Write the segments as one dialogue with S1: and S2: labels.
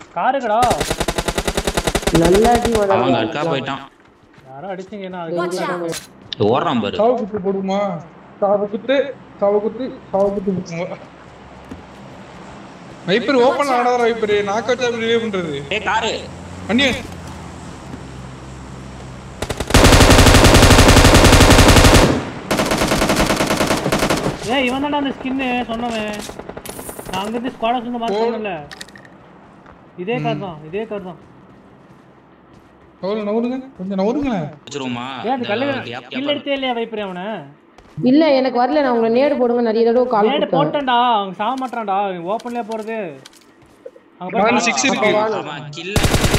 S1: காருக்கடா
S2: நல்லா அடி
S3: அவன்
S2: மாடா
S3: அக்கா போயிட்டான்
S1: யாரோ அடிச்சீங்கன்னா
S4: Watch
S1: அதுக்கு
S4: out!
S3: ஓடுறான் பாரு
S5: சாவு குத்து போடுமா சாவு குத்து சாவு குத்து சாவு குத்து போடுமா வைப்பர் ஓப்பன் ஆடாத வைப்பர் நாக்க வச்சா ரிலே பண்றது
S3: ஏய் காரு
S5: அண்ணி
S1: ஏய் இவன் தான்டா அந்த ஸ்கின்னு சொன்னவன் நான் அங்கிருந்து ஸ்குவாடஸ் வந்து மார்க் பண்ணல இதே கார் தான் இதே கார் தான்
S5: எவ்வளவு நவருங்க கொஞ்சம் நவருங்களேன்
S3: வச்சிருவோமா
S1: ஏன் அந்த கல்லு
S3: இந்த gap-
S1: கில்
S3: gap-
S1: எடுத்தே இல்லையா வைப்பறேன் அவனை
S2: இல்ல எனக்கு வரல நான் உங்களை நேடு போடுங்க நிறைய தடவை கால்
S1: நேடு
S2: கொடுத்தேன்
S1: போட்டேன்டா அவன் சாக மாட்டான்டா ஓப்பன்லயே போறது அங்க
S5: நாலு
S1: பாரு
S5: சிக்ஸ் இருக்கு
S3: அவன் கில்ல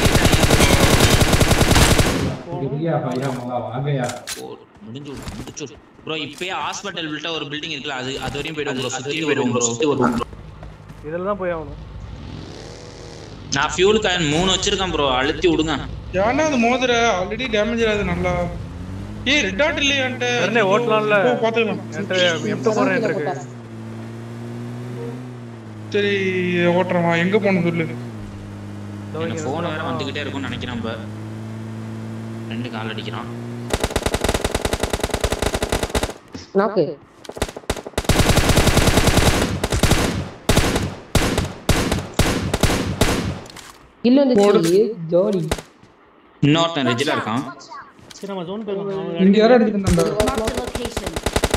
S3: முடிஞ்சு முடிச்சு ப்ரோ இப்பயே ஹாஸ்பிட்டல் விட்ட ஒரு பில்டிங் இருக்குல்ல அது அது வரையும் போயிடும் ப்ரோ சுத்தி போயிடும் ப்ரோ சுத்தி வரும் bro.
S1: இதுல தான் போய் ஆகணும்
S3: நான் ஃபியூல் காயின் மூணு வச்சிருக்கேன் ப்ரோ அழுத்தி விடுங்க
S5: ஏன்னா அது மோதிர ஆல்ரெடி டேமேஜ் ஆகுது நல்லா ஏய் ரெட் டாட் இல்லையா என்கிட்ட
S1: தெரியல, ஓட்டலாம்ல.
S5: போ, பாத்துக்கலாம்
S1: என்கிட்ட எம் டூ ஃபோர் இருக்கு
S5: சரி ஓட்டுறமா எங்க போகணும் சொல்லு
S1: இதோ
S3: எனக்கு
S1: இங்க
S3: ஃபோன் வேற வந்துகிட்டே இருக்கும்னு நினைக்கிறேன் இப்ப ரெண்டு கால் அடிக்கிறான்
S2: நாக்கு இல்ல வந்துச்சு ஜோடி
S3: இன்னொருத்தன் ரெஜிலா இருக்கான்
S1: சரி நம்ம ஜோன் போயிடலாம்
S5: இங்க யாரும் அடிச்சுட்டு இருந்தாங்க
S4: Marked a location.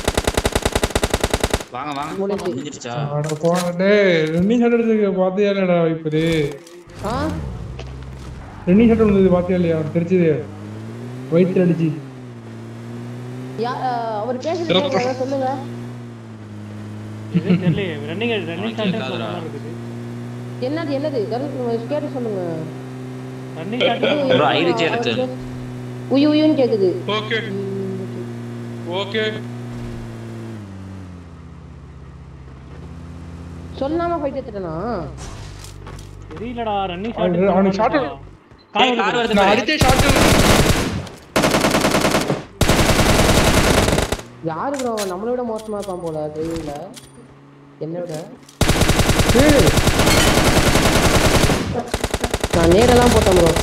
S3: வாங்க வாங்க
S2: முடிஞ்சு.
S3: முடிஞ்சிருச்சா
S5: அட போன டேய் ரெண்டு ஷாட் எடுத்து பாத்தியா இல்லடா வைப்பரு
S2: ஆ
S5: ரெண்டு ஷாட் வந்தது பாத்தியா இல்லையா தெரிச்சது வயித்துல அடிச்சு
S2: யா- ஆ, அவர் பேசுறது கேட்கல, சொல்லுங்க
S1: இது தெரியல ரன்னிங் ரன்னிங் ஷாட்
S3: இருக்காதுடா.
S2: என்னது என்னது தருண் கேட்டு சொல்லுங்க
S1: ரன்னிங் ஷாட்
S3: ப்ரோ ஐரிஜே இருக்கு
S2: உயு உயுன்னு கேக்குது
S5: ஓகே ஓகே
S2: சொல்லாம ஃபைட் எடுத்துட்டனா
S1: தெரியலடா ரன்னிங்
S5: அவனுக்கு-
S1: ஷாட்
S5: அவனுக்கு shot
S3: ஏய், கார் வருது
S5: நான்
S3: பாரு.
S5: அடிச்ச ஷாட்
S2: யாரு ப்ரோ அவன் நம்மளை விட மோசமா இருப்பான் போல டிரைவிங்ல என்ன விட நான் நேரெல்லாம் போட்டேன் ப்ரோ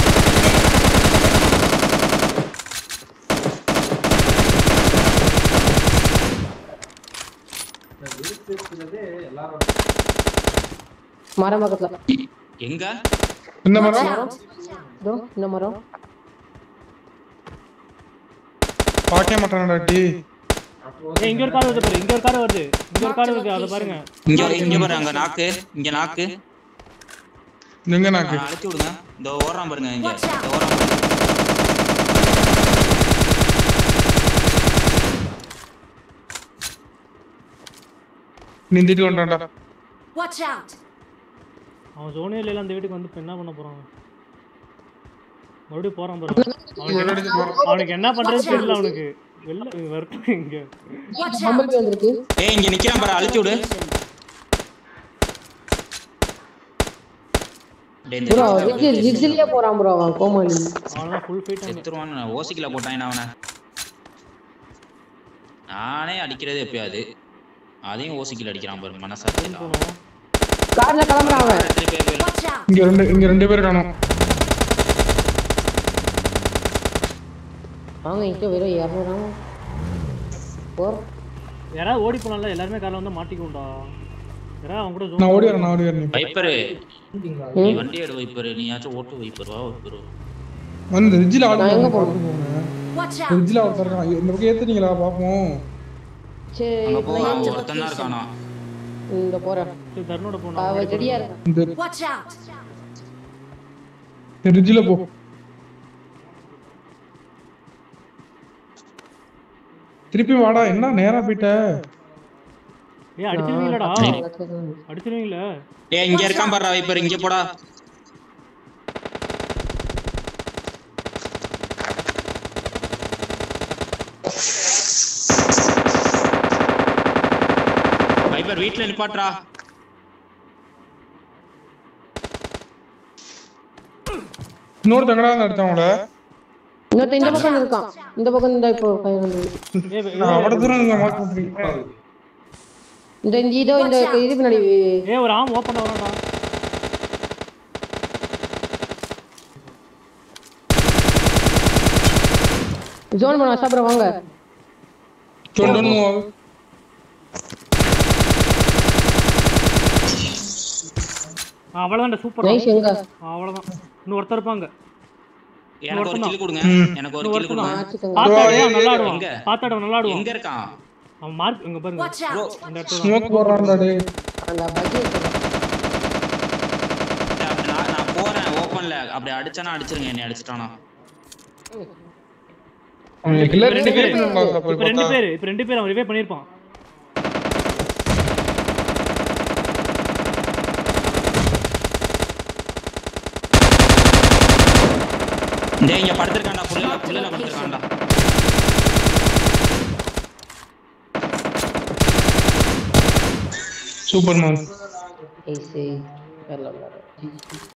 S2: மரம் பக்கத்துல
S3: எங்க
S5: இந்த மரம்
S2: இதோ இந்த மரம்
S5: பார்க்க மாட்டானடா டி
S1: ஏய் இங்க ஒரு கார் வருது பாரு இங்க ஒரு கார் வருது இங்க ஒரு கார் வருது அத பாருங்க
S3: இங்க ஒரு- இங்க பாரு அங்க நாக்கு இங்க நாக்கு
S5: எங்க நாக்கு
S3: ஆ, அழுத்தி விடுங்க இந்த ஓடுறான் பாருங்க இங்க
S4: Watch out.
S3: இந்த ஓடுறான் பாருங்க.
S5: நிந்திட்டு கொண்டாடா
S4: Watch out!
S1: அவன் ஜோனே இல்ல அந்த வீட்டுக்கு வந்து இப்ப என்ன பண்ண போறான் அவன்? மறுபடியும் போறான் பாரு அவனுக்கு என்ன- அவனுக்கு என்ன பண்றது தெரியல அவனுக்கு வெளில வரட்டும் இங்க
S4: Watch
S2: பம்பல்
S4: out!
S2: வந்திருக்கு
S3: ஏய் இங்க நிக்கிறான் பாரு அழுத்தி விடு டேய், இந்த
S2: ப்ரோ
S3: இடத்துல
S2: ஜிக்ஸில் ஜிக்ஸிலேயே போறான் ப்ரோ அவன் கோமாளி
S1: அவன்லாம் ஃபுல் ஃபைட்
S3: செத்துருவான்னு ஓசிக்கல போட்டான் அவனை நானே அடிக்கிறது எப்பயாவது அதையும் ஓசிக்கல அடிக்கிறான் பாரு மனசாட்சி
S2: கார்ல கிளம்புறான் அவன்
S4: Watch out!
S5: இங்க ரெண்டு இங்க ரெண்டு பேர் காணோம்
S2: அவங்க இங்க வெறும் இரநூறாம் போர்
S1: யாராவது ஓடி போனால எல்லாருமே கார்ல வந்து மாட்டிக்கும்டா யாராவது அவன் கூட
S5: நான்
S1: zone
S5: ஓடி வரேன் நான் ஓடி வரேன்
S3: வைப்பரு நீ வண்டி எடு வைப்பரு நீயாச்சும் ஓட்டு வைப்பரு வா வைப்பரு
S5: வந்து ரிஜில ஆள்
S2: நான் எங்க
S5: போங்க
S4: Watch out!
S5: ரிஜில ஆள் இருக்கான் இந்த பக்கம் ஏத்துனீங்களா பாப்போம்
S2: சரி
S3: அங்க
S2: இப்ப
S3: போவான்
S2: நான்
S3: ஒருத்தன் தான் இருக்கானா
S2: இந்த போறேன்
S1: சரி, தருணோட போனா
S2: அவ ரெடியா இருக்கான்
S5: இந்த
S4: Watch out!
S5: ரிஜில போ திருப்பி வாடா என்ன நேரா போயிட்ட
S1: ஏய் அடிச்சிருவீங்களடா
S2: நான்
S1: அடிச்சிருவீங்களா
S3: ஏய் இங்க இருக்கான் பாரு வைப்பரு இங்க போடா வைப்பர் வீட்ல நிப்பாட்றா
S5: இன்னொரு தங்கடா அடிச்சான் அவங்கள
S2: இன்னொருத்த இந்த பக்கம் இருக்கான் இந்த பக்கம் இந்த இப்போ பையன் வந்து
S1: ஏய் வே-
S5: நான் அவ்வளவு தூரம் இங்க மார்க் பண்றீங்க
S2: இந்த இந்த இதோ இந்த இது பின்னாடி
S1: ஏய் ஒரு ஆம் ஓப்பன் வரான்டா
S2: ஜோன் பண்ண வச்சா அப்புறம் வாங்க
S5: Don't don't move.
S1: அவ்வளோதான் சூப்பர்
S2: நைஸ் எங்க
S1: அவ்வளோதான் இன்னும் ஒருத்தர் இருப்பாங்க
S3: எனக்கு ஒரு கில் கொடுங்க எனக்கு ஒரு கில் கொடுங்க
S2: ஆச்சுக்கோங்க
S1: பார்த்தாடே அவன் நல்லா ஆடுவான்
S3: எங்க?
S1: பார்த்தாட அவன் நல்லா ஆடுவான்
S3: எங்க இருக்கான்
S1: அவன் மார்க் இங்க பாருங்க
S4: Watch out!
S1: இந்த இடத்துல
S5: Smoke போடுறான்டா டேய்.
S2: அந்த பக்கி
S3: நான் நான் போறேன் ஓப்பன்ல அப்படி அடிச்சானா அடிச்சிருங்க என்னை அடிச்சிட்டானா
S5: அவன் killer
S1: ரெண்டு பேர்
S5: create பண்ணுவான் பாப்பா,
S1: இப்ப ரெண்டு
S5: பார்த்தா.
S1: பேர் இப்ப ரெண்டு பேர் அவன் ரிவே பண்ணிருப்பான்
S3: டேய் இங்க படுத்திருக்கான்டா புள்ளைல புள்ளைல படுத்திருக்கான்டா
S5: சூப்பர் மேன்
S2: ஏசி வரல வரல